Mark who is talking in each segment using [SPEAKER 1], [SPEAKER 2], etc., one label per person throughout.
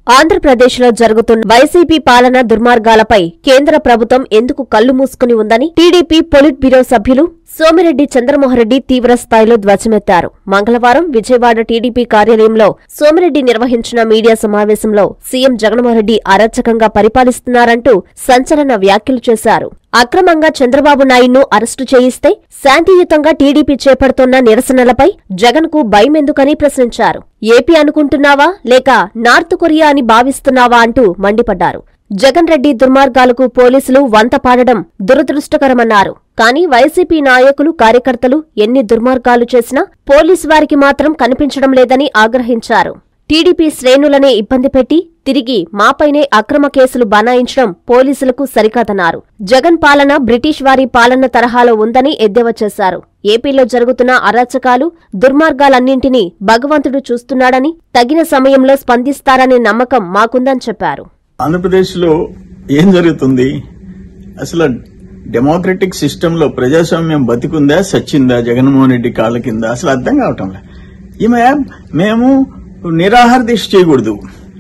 [SPEAKER 1] ఆంధ్రప్రదేశ్లో జరుగుతున్న వైసీపీ పాలన దుర్మార్గాలపై కేంద్ర ప్రభుత్వం ఎందుకు కళ్లు మూసుకుని ఉందని టీడీపీ పొలిట్ బ్యూరో సభ్యులు సోమిరెడ్డి చంద్రమోహన్రెడ్డి తీవ్ర స్థాయిలో ధ్వజమెత్తారు మంగళవారం విజయవాడ టీడీపీ కార్యాలయంలో సోమిరెడ్డి నిర్వహించిన మీడియా సమావేశంలో సీఎం జగన్మోహన్రెడ్డి అరాచకంగా పరిపాలిస్తున్నారంటూ సంచలన వ్యాఖ్యలు చేశారు అక్రమంగా చంద్రబాబు నాయుడును అరెస్టు చేయిస్తే శాంతియుతంగా టీడీపీ చేపడుతున్న నిరసనలపై జగన్ కు భయమెందుకని ప్రశ్నించారు ఏపీ అనుకుంటున్నావా లేక నార్త్ కొరియా అని భావిస్తున్నావా అంటూ మండిపడ్డారు జగన్ రెడ్డి దుర్మార్గాలకు పోలీసులు వంత పాడడం దురదృష్టకరమన్నారు కానీ వైసీపీ నాయకులు కార్యకర్తలు ఎన్ని దుర్మార్గాలు చేసినా పోలీసు వారికి మాత్రం కనిపించడం లేదని ఆగ్రహించారు టీడీపీ శ్రేణులనే ఇబ్బంది పెట్టి తిరిగి మాపైనే అక్రమ కేసులు బనాయించడం పోలీసులకు సరికాదన్నారు జగన్ పాలన బ్రిటిష్ వారి పాలన తరహాలో ఉందని ఎద్దేవా చేశారు ఏపీలో జరుగుతున్న అరాచకాలు దుర్మార్గాలన్నింటినీ భగవంతుడు చూస్తున్నాడని తగిన సమయంలో స్పందిస్తారనే నమ్మకం మాకుందని చెప్పారు
[SPEAKER 2] ఆంధ్రప్రదేశ్లో ఏం జరుగుతుంది అసలు డెమోక్రటిక్ సిస్టంలో ప్రజాస్వామ్యం బతికుందా సచ్చిందా జగన్మోహన్ రెడ్డి కాళ్ళ కింద అసలు అర్థం కావటం లే ఈమె మేము నిరాహార దీక్ష చేయకూడదు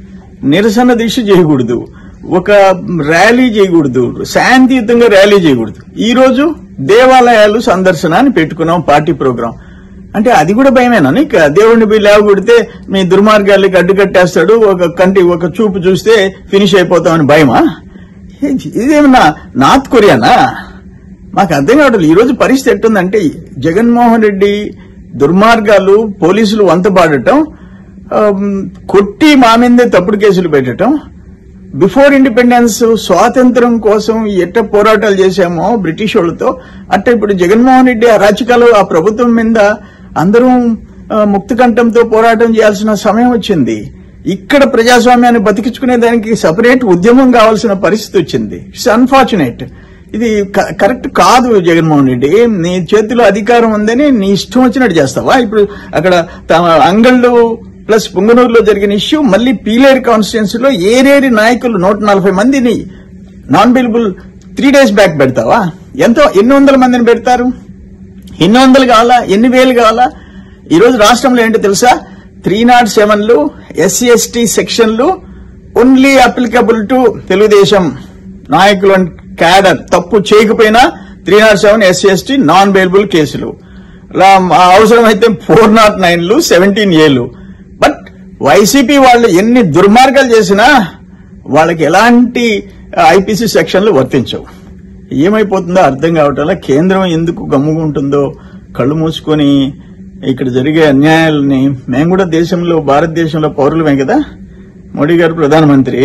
[SPEAKER 2] నిరసన దీక్ష చేయకూడదు ఒక ర్యాలీ చేయకూడదు శాంతియుతంగా ర్యాలీ చేయకూడదు ఈ రోజు దేవాలయాలు సందర్శన అని పెట్టుకున్నాం పార్టీ ప్రోగ్రాం అంటే అది కూడా భయమేనా నీకు దేవుడిని పోయి లేవగొడితే మీ దుర్మార్గాలకి అడ్డుకట్టేస్తాడు ఒక కంటి ఒక చూపు చూస్తే ఫినిష్ అయిపోతామని భయమా ఏ- ఇదేమన్నా నార్త్ కొరియానా మాకు అర్థం కావట్లేదు ఈ రోజు పరిస్థితి ఎట్టుందంటే జగన్మోహన్ రెడ్డి దుర్మార్గాలు పోలీసులు వంతపాడటం ఆమ్, కొట్టి మా మీదే తప్పుడు కేసులు పెట్టడం బిఫోర్ ఇండిపెండెన్స్ స్వాతంత్రం కోసం ఎట్ట పోరాటాలు చేశామో బ్రిటిష్ వాళ్ళతో అట్ట ఇప్పుడు జగన్మోహన్ రెడ్డి అరాచకాలు ఆ ప్రభుత్వం మీద అందరూ ఆ, ముక్తకంఠంతో పోరాటం చేయాల్సిన సమయం వచ్చింది ఇక్కడ ప్రజాస్వామ్యాన్ని బతికించుకునే దానికి సపరేట్ ఉద్యమం కావాల్సిన పరిస్థితి వచ్చింది ఇట్స్ అన్ఫార్చునేట్ ఇది క- కరెక్ట్ కాదు జగన్మోహన్ రెడ్డి నీ చేతిలో అధికారం ఉందని నీ ఇష్టం వచ్చినట్టు చేస్తావా ఇప్పుడు అక్కడ తమ అంగళ్ళు ప్లస్ పుంగనూరులో జరిగిన ఇష్యూ మళ్ళీ పీలేరు కాన్స్టిట్యున్సీలో ఏరేరి నాయకులు నూట నలభై మందిని non bailable three days back పెడతావా ఎంతో ఎన్ని వందల మందిని పెడతారు ఎన్ని వందలు కావాలా ఎన్ని వేలు కావాలా ఈ రోజు రాష్ట్రంలో ఏంటో తెలుసా త్రీ నాట్ సెవెన్లు ఎస్సీ ఎస్టీ సెక్షన్లు ఓన్లీ అప్లికబుల్ టు తెలుగుదేశం నాయకులు అండ్ క్యాడర్ తప్పు చేయకపోయినా three not seven SC ST non bailable కేసులు లా- అవసరమైతే ఫోర్ నాట్ నైన్లు సెవెంటీన్ ఏలు బట్ వైసీపీ వాళ్ళు ఎన్ని దుర్మార్గాలు చేసినా వాళ్ళకి ఎలాంటి ఐపీసీ సెక్షన్లు వర్తించవు ఏమైపోతుందో అర్థం కావటంలా కేంద్రం ఎందుకు గమ్ముకుంటుందో కళ్ళు మూసుకొని ఇక్కడ జరిగే అన్యాయాలని మేము కూడా దేశంలో భారతదేశంలో పౌరులమే కదా మోడీ గారు ప్రధానమంత్రి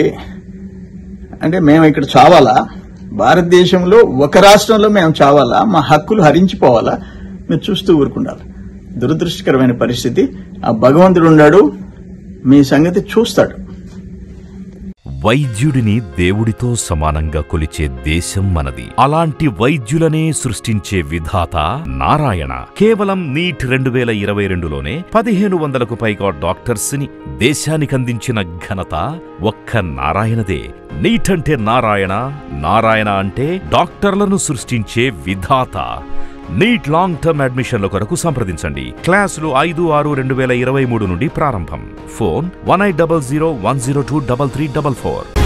[SPEAKER 2] అంటే మేము ఇక్కడ చావాలా భారతదేశంలో ఒక రాష్ట్రంలో మేము చావాలా మా హక్కులు హరించిపోవాలా మీరు చూస్తూ ఊరుకుండాలి దురదృష్టకరమైన పరిస్థితి ఆ భగవంతుడు ఉన్నాడు మీ సంగతి చూస్తాడు
[SPEAKER 3] వైద్యుడిని దేవుడితో సమానంగా కొలిచే దేశం మనది అలాంటి వైద్యులనే సృష్టించే విధాత నారాయణ కేవలం నీట్ రెండు వేల ఇరవై రెండులోనే పదిహేను వందలకు పైగా డాక్టర్స్ ని దేశానికందించిన ఘనత ఒక్క నారాయణదే నీట్ అంటే నారాయణ నారాయణ అంటే డాక్టర్లను సృష్టించే విధాత నీట్ లాంగ్ టర్మ్ అడ్మిషన్ల కొరకు సంప్రదించండి క్లాసులు ఐదు ఆరు రెండు వేల ఇరవై మూడు నుండి ప్రారంభం phone one eight double zero one zero two double three double four